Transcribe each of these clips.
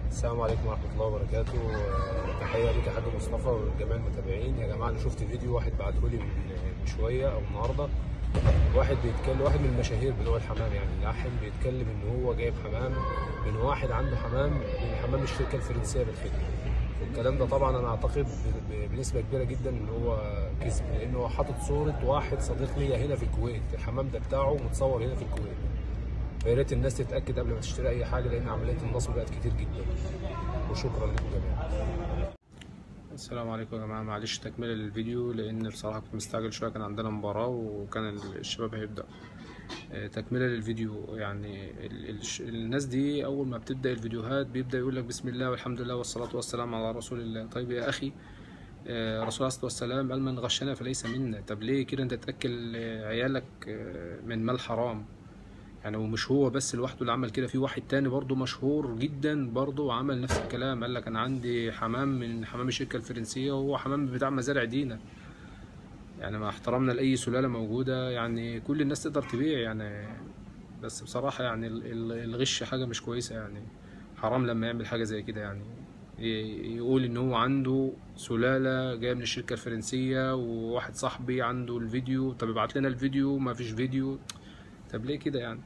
السلام عليكم ورحمة الله وبركاته آه، تحية ليك يا حاج مصطفى وجميع المتابعين يا جماعة أنا شفت فيديو واحد بعته لي من من شوية أو النهاردة واحد بيتكلم واحد من المشاهير بتوع الحمام يعني لاحم بيتكلم إن هو جايب حمام من واحد عنده حمام من حمام الشركة الفرنسية بالخدمة والكلام ده طبعا أنا أعتقد ب- ب- بنسبة كبيرة جدا إن هو كذب لأنه هو حاطط صورة واحد صديق ليا هنا في الكويت الحمام ده بتاعه متصور هنا في الكويت فيا ريت الناس تتاكد قبل ما تشتري اي حاجه لان عمليه النصب بقت كتير جدا وشكرا لكم جميعا السلام عليكم يا جماعه معلش تكمله للفيديو لان بصراحه كنت مستعجل شويه كان عندنا مباراه وكان الشباب هيبدا آه، تكمله للفيديو يعني ال- ال- الناس دي اول ما بتبدا الفيديوهات بيبدا يقول لك بسم الله والحمد لله والصلاه والسلام على رسول الله طيب يا اخي آه، رسول الله صلى الله عليه وسلم قال من غشنا فليس منا طب ليه كده انت تاكل آه، عيالك آه، من مال حرام يعني ومش هو بس لوحده اللي عمل كده في واحد تاني برضه مشهور جدا برضه عمل نفس الكلام قال لك انا عندي حمام من حمام الشركة الفرنسية وهو حمام بتاع مزارع دينا يعني مع احترامنا لأي سلالة موجودة يعني كل الناس تقدر تبيع يعني بس بصراحة يعني ال- ال- الغش حاجة مش كويسة يعني حرام لما يعمل حاجة زي كده يعني ي- يقول ان هو عنده سلالة جاية من الشركة الفرنسية وواحد صاحبي عنده الفيديو طب ابعت لنا الفيديو ما فيش فيديو طب ليه كده يعني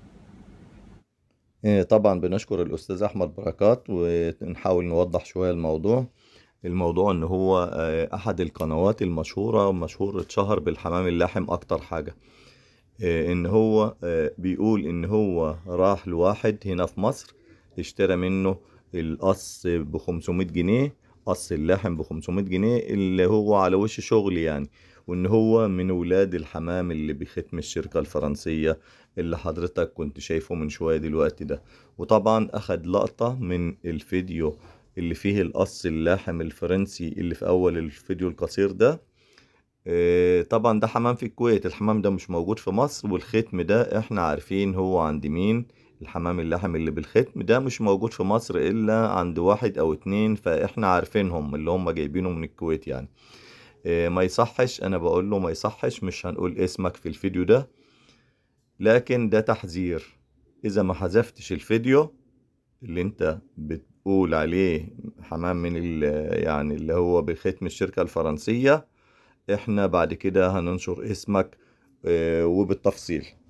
إيه، طبعا بنشكر الأستاذ أحمد بركات ونحاول نوضح شوية الموضوع الموضوع إن هو آه، أحد القنوات المشهورة مشهور اتشهر بالحمام اللاحم أكتر حاجة إيه، إن هو آه، بيقول إن هو راح لواحد هنا في مصر اشترى منه القص ب 500 جنيه قص اللاحم ب 500 جنيه اللي هو على وش شغل يعني وإن هو من ولاد الحمام اللي بختم الشركة الفرنسية اللي حضرتك كنت شايفه من شوية دلوقتي ده وطبعا أخد لقطة من الفيديو اللي فيه القص اللاحم الفرنسي اللي في أول الفيديو القصير ده آه، طبعا ده حمام في الكويت الحمام ده مش موجود في مصر والختم ده احنا عارفين هو عند مين الحمام اللحم اللي بالختم ده مش موجود في مصر إلا عند واحد أو اتنين فاحنا عارفينهم اللي هم جايبينه من الكويت يعني آه، ما يصحش أنا بقول له ما يصحش مش هنقول اسمك في الفيديو ده لكن ده تحذير إذا ما حذفتش الفيديو اللي انت بتقول عليه حمام من ال يعني اللي هو بختم الشركة الفرنسية احنا بعد كده هننشر اسمك آه، وبالتفصيل